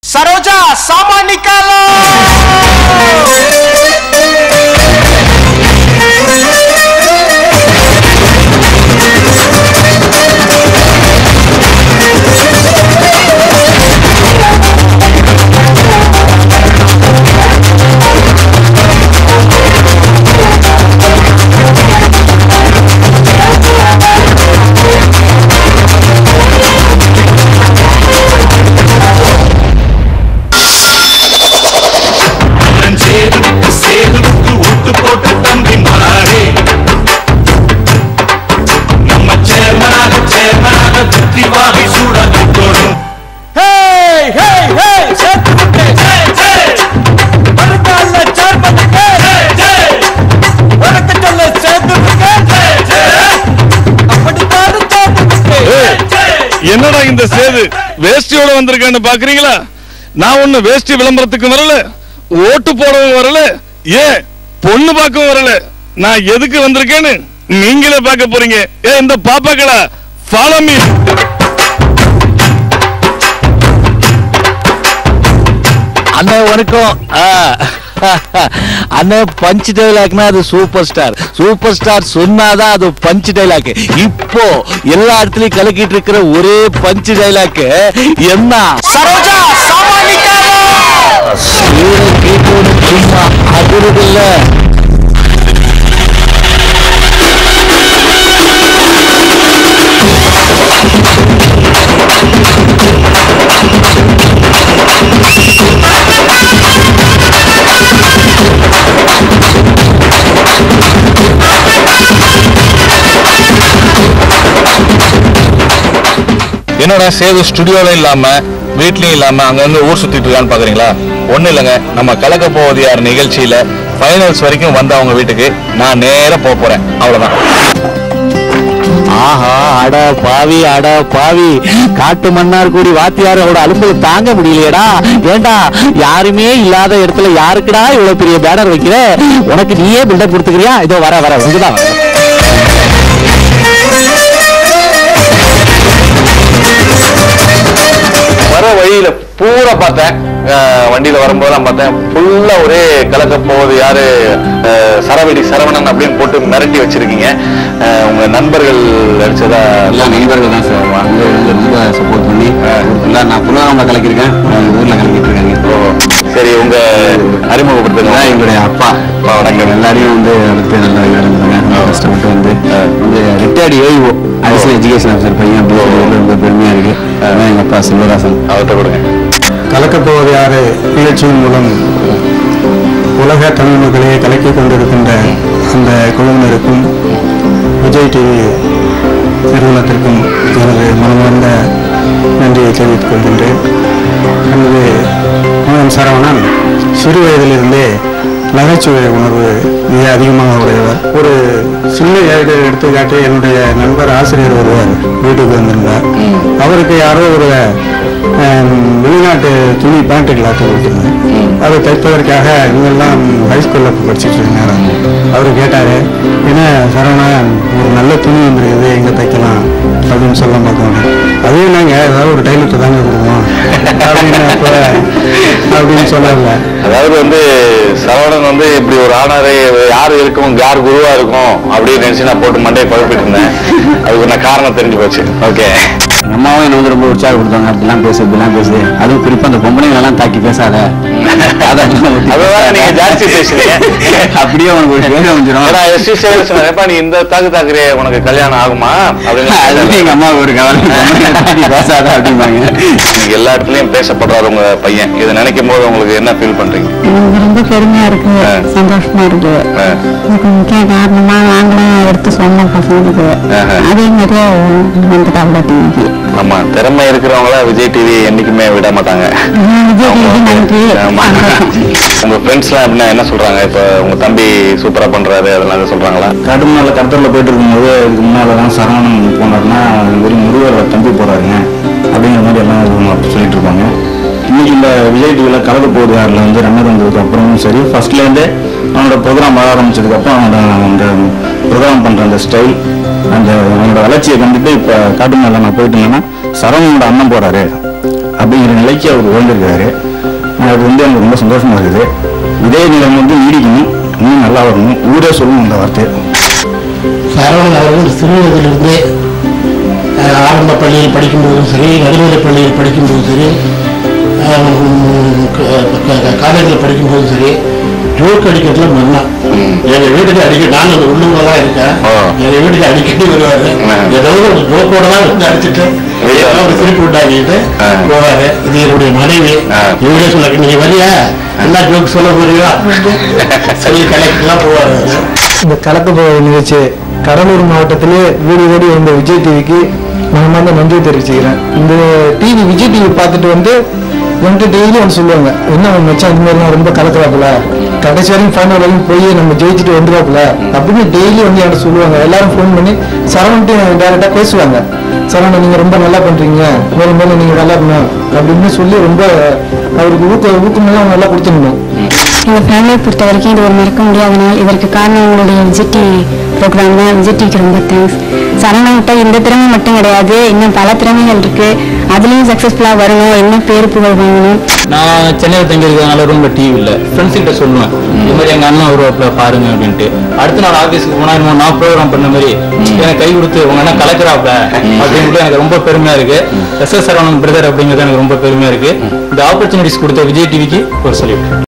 सरोजा सामान निकालो சேதுக்கு சேதுக்கு ஒட்டு போட்ட தம்பி மாறே நம்ம சேர்மனாக சேர்மனாக வெற்றி வாகை சூட வைக்கணும் हे हे हे சேர்த்து விட்டு வருங்கால சேர்மனுக்கு உனக்கு சொல்ல சேர்த்து விட்டு அப்படித்தான் சேர்த்து விட்டு என்னடா இந்த சேது வேஷ்டியோட வந்திருக்கான்னு பாக்குறீங்களா நான் ஒண்ணு வேஷ்டி விளம்பரத்துக்கு வரல ஓட்டு போடவும் வரல ஏன் பொண்ணு பார்க்கவும் வரல நான் எதுக்கு வந்திருக்கேன்னு நீங்களே பார்க்க போறீங்க ஏ இந்த பாப்பாக்களா ஃபாலோ மீ அண்ணே வணக்கம் ஆ. அண்ணே பஞ்ச் டைலாக்னா அது சூப்பர் ஸ்டார் சூப்பர் ஸ்டார் சொன்னாதான் அது பஞ்ச் டைலாக் இப்போ எல்லா இடத்துலயும் கலக்கிட்டு இருக்கிற ஒரே பஞ்ச் டைலாக் என்ன सरोजा सामान निकालो சீரை கேட்டோன்னு சும்மா அதிருது இல்ல என்னடா சேது ஸ்டுடியோல இல்லாம வீட்லயும் இல்லாம அங்க வந்து ஊர் சுத்திட்டு இருக்கான்னு பாக்குறீங்களா ஒண்ணு இல்லைங்க நம்ம கலக்க போவது யார் நிகழ்ச்சியில ஃபைனல்ஸ் வரைக்கும் வந்த அவங்க வீட்டுக்கு நான் நேரா போக போறேன் அவ்வளவுதான் ஆஹா அட பாவி அட பாவி காட்டு மன்னார் கூடி வாத்தியாரோட அலும்பு தாங்க முடியலையேடா ஏண்டா யாருமே இல்லாத இடத்துல யாருக்குடா இவ்வளவு பெரிய பேனர் வைக்கிற உனக்கு நீயே பில்டப் கொடுத்துக்கிறியா இதோ வர வர இங்கதான் வர வர வழியில பூரா பார்த்தேன் அஹ் வண்டியில வரும்போதெல்லாம் பார்த்தேன் ஃபுல்லா ஒரே கலக்க போவது யாரு அஹ் சரவெடி சரவணன் அப்படின்னு போட்டு மிரட்டி வச்சிருக்கீங்க அஹ் உங்க நண்பர்கள் அடிச்சதா எல்லாம் நண்பர்கள் தான் சார் வந்து வந்து ரொம்ப சப்போர்ட் பண்ணி எல்லாம் நான் புனராம கலக்கிருக்கேன் எங்க ஊர்ல கலக்கிட்டு இருக்காங்க ஓ, சரி உங்க அறிமுகப்படுத்துங்க இதான் எங்களுடைய அப்பா வணக்கம். எல்லாரையும் வந்து வளர்த்து நல்லா விளையாடுறாங்க கஷ்டப்பட்டு வந்து வந்து retired AEO additional education officer பையன் அப்படி சொல்றது ரொம்ப பெருமையா இருக்கு அதான் எங்க அப்பா செல்வராசன் அவர்கிட்ட கொடுங்க கலக்கப்போவது யாரு நிகழ்ச்சியின் மூலம் உலக தமிழ் மக்களை கலக்கிக் கொண்டிருக்கின்ற அந்த குழுவினருக்கும் விஜய் டிவி நிறுவனத்திற்கும் எனது மனமார்ந்த நன்றியை தெரிவித்துக் கொள்கின்றேன் எனது மகன் சரவணன் சிறு வயதிலிருந்தே நகைச்சுவை உணர்வு மிக அதிகமாக உடையவர் ஒரு சின்ன ஏடு எடுத்துக்காட்டு என்னுடைய நண்பர் ஆசிரியர் ஒருவர் வீட்டுக்கு வந்திருந்தார் அவருக்கு யாரோ ஒரு ஆம், வெளிநாட்டு துணி பேண்ட் கிளாத் கொடுத்துருந்தேன் அதை தைப்பதற்காக இவங்கெல்லாம் ஹைஸ்கூலில் படிச்சுட்டு இருந்தாங்க அவர் கேட்டார் என்ன சரவணா ஒரு நல்ல துணி வந்துருக்குது எங்கே தைக்கலாம் அப்படின்னு சொல்ல பார்த்தோம் அதே நாங்கள் ஏதாவது ஒரு டைலர் தாங்க கொடுப்போம் அப்படின்னு அப்போ அப்படின்னு சொல்லல அதாவது வந்து சரவணன் வந்து இப்படி ஒரு ஆனாரே யாரு இருக்கும் யார் குருவா இருக்கும் அப்படின்னு நினைச்சு நான் போட்டு மண்டையை குழப்பிட்டு இருந்தேன் அதுக்கு நான் காரணம் தெரிஞ்சு போச்சு ஓகே எங்க அம்மாவும் என்ன வந்து ரொம்ப உற்சாகப்படுத்தாங்க அப்படிலாம் பேசு இப்படிலாம் பேசு அதுவும் குறிப்பா அந்த பொம்பளைங்க எல்லாம் தாக்கி பேசாத அதெல்லாம் ஒத்தி அதுதான் நீங்க ஜாஸ்தி பேசுறீங்க அப்படியே உனக்கு ஒரு பேர் வந்துடும் ஏன்னா எஸ்டி சேல்ஸ் எப்ப நீ இந்த தாக்கு தாக்குறே உனக்கு கல்யாணம் ஆகுமா அது அப்படின்னு எங்க அம்மாவுக்கு ஒரு கவலை பொம்பளைங்களை தாக்கி பேசாத அப்படிம்பாங்க நீங்க எல்லா இடத்துலயும் பேசப்படுறாரு உங்க பையன் இதை நினைக்கும் போது உங்களுக்கு என்ன ஃபீல் பண்றீங்க எனக்கு ரொம்ப பெருமையா இருக்கு ஆ. சந்தோஷமா இருக்கு ஆ. இதுக்கு முக்கிய காரணமா நாங்களும் எடுத்து சொன்னோம் பசங்களுக்கு ஆஹா. அதே மாதிரியே வந்துட்டாப்ல டிவிக்கு ஆமா திறமை இருக்கிறவங்கள விஜய் டிவி என்னைக்குமே விட மாட்டாங்க விஜய் டிவி நன்றி ஆமா. சந்தோஷம். உங்க ஃப்ரெண்ட்ஸ் எல்லாம் எப்படின்னா என்ன சொல்றாங்க இப்ப உங்க தம்பி சூப்பரா பண்றாரு அதெல்லாம் எதுவும் சொல்றாங்களா கடுமலை கடத்தல போயிட்டு இருக்கும்போது இதுக்கு முன்னால தான் சரவணன் போனார்னா வெறும் முருகர் தம்பி போறாருங்க அப்படிங்கிற மாதிரி எல்லாம் இது சொல்லிட்டு இருப்பாங்க இன்னைக்கு இந்த விஜய் டிவியில் கலக்க போகுது யாரில் வந்து ரன்னர் வந்ததுக்கு அப்புறமும் சரி ஃபர்ஸ்ட்லேருந்தே அவனோட ப்ரோக்ராம் வர ஆரம்பிச்சதுக்கு அப்புறம் அவனோட அந்த ப்ரோக்ராம் பண்ற அந்த ஸ்டைல் அந்த அவனோட வளர்ச்சியை கண்டுட்டு இப்போ காட்டுமலை நான் போயிட்டு இருந்தேன்னா சரவணனோட அண்ணன் போறாரு அப்படிங்கிற நிலைக்கு அவர் உயர்ந்திருக்காரு அது வந்து எனக்கு ரொம்ப சந்தோஷமா இருக்குது இதே நிலைமை வந்து நீடிக்கணும் இன்னும் நல்லா வரணும் ஊரே சொல்லணும் அந்த வார்த்தையை சரவணன் அவர்கள் சிறுவயதிலிருந்தே அஹ், ஆரம்ப பள்ளியில் படிக்கும்போதும் சரி நடுநிலைப் பள்ளியில் படிக்கும்போதும் சரி காலேஜில் படிக்கும்போதும் சரி ஜோக் அடிக்கிறதுல மன்னா எங்க வீட்டுக்கு அடிக்கடி நான் அந்த உள்ளூர்ல தான் இருக்கேன் ஆ. எங்க வீட்டுக்கு அடிக்கடி வருவாரு ஆ. ஏதாவது ஒரு ஜோக்கோட தான் வந்து அடிச்சுட்டு ஏதோ ஒரு சிரிப்பு உண்டாக்கிட்டு ஆ. போவாரு இது என்னுடைய மனைவி ஆ. இவரே சொல்ல நீங்க வரியா என்ன ஜோக் சொல்ல போறீங்களா சொல்லி கலெக்டர்லாம் போவாரு அவரு. இந்த கலக்க போகிற நிகழ்ச்சி கடலூர் மாவட்டத்திலே வீடு ஓடி வந்த விஜய் டிவிக்கு மனமார்ந்த நன்றி தெரிவிச்சுக்கிறேன் இந்த டிவி விஜய் டிவி பார்த்துட்டு வந்து என்கிட்ட டெய்லி வந்து சொல்லுவாங்க என்ன அவன் மச்சான் இந்த மாதிரிலாம் ரொம்ப கலக்குறாப்புல கடைசி வரைக்கும் ஃபைனல் வரைக்கும் போய் நம்ம ஜெயிச்சுட்டு வந்துருவாப்புல அப்படின்னு டெய்லி வந்து என்கிட்ட சொல்லுவாங்க எல்லாரும் ஃபோன் பண்ணி சரவண்ட்டு டேரெக்டாக பேசுவாங்க சரவணன் நீங்கள் ரொம்ப நல்லா பண்ணுறீங்க மேலும் மேலும் நீங்கள் நல்லா பண்ணணும் அப்படின்னு சொல்லி ரொம்ப அவருக்கு ஊக்க ஊக்கமெல்லாம் நல்லா கொடுத்துருந்தோம் எங்கள் ஃபேமிலியை பொறுத்த வரைக்கும் இது ஒரு மறக்க முடியாத நாள் இதற்கு காரணம் உங்களுடைய விஜய் டிவி ப்ரோக்ராம் தான் விஜய் டிவிக்கு ரொம்ப தேங்க்ஸ் சரவணன்கிட்ட இந்த திறமை மட்டும் கிடையாது இன்னும் பல திறமைகள் இருக்கு அதுலேயும் சக்ஸஸ்ஃபுல்லாக வரணும் என்ன பேர் புகழ் வாங்கணும் நான் சென்னையில் தங்கி இருக்கிறதுனால ரூம்ல டிவி இல்லை ஃப்ரெண்ட்ஸ் கிட்ட சொல்லுவேன் இது மாதிரி எங்க அண்ணன் வருவாப்புல பாருங்க அப்படின்ட்டு அடுத்த நாள் ஆஃபீஸ்க்கு போனா என்னமோ நான் ப்ரோக்ராம் பண்ண மாதிரி எனக்கு கை கொடுத்து உங்க அண்ணன் கலக்குறாப்ல அப்படின்ட்டு எனக்கு ரொம்ப பெருமையா இருக்கு எஸ் எஸ் சரவணன் பிரதர் அப்படிங்கிறது எனக்கு ரொம்ப பெருமையா இருக்கு இந்த ஆப்பர்ச்சுனிட்டிஸ் கொடுத்த விஜய் டிவிக்கு ஒரு சொல்லிவிட்டு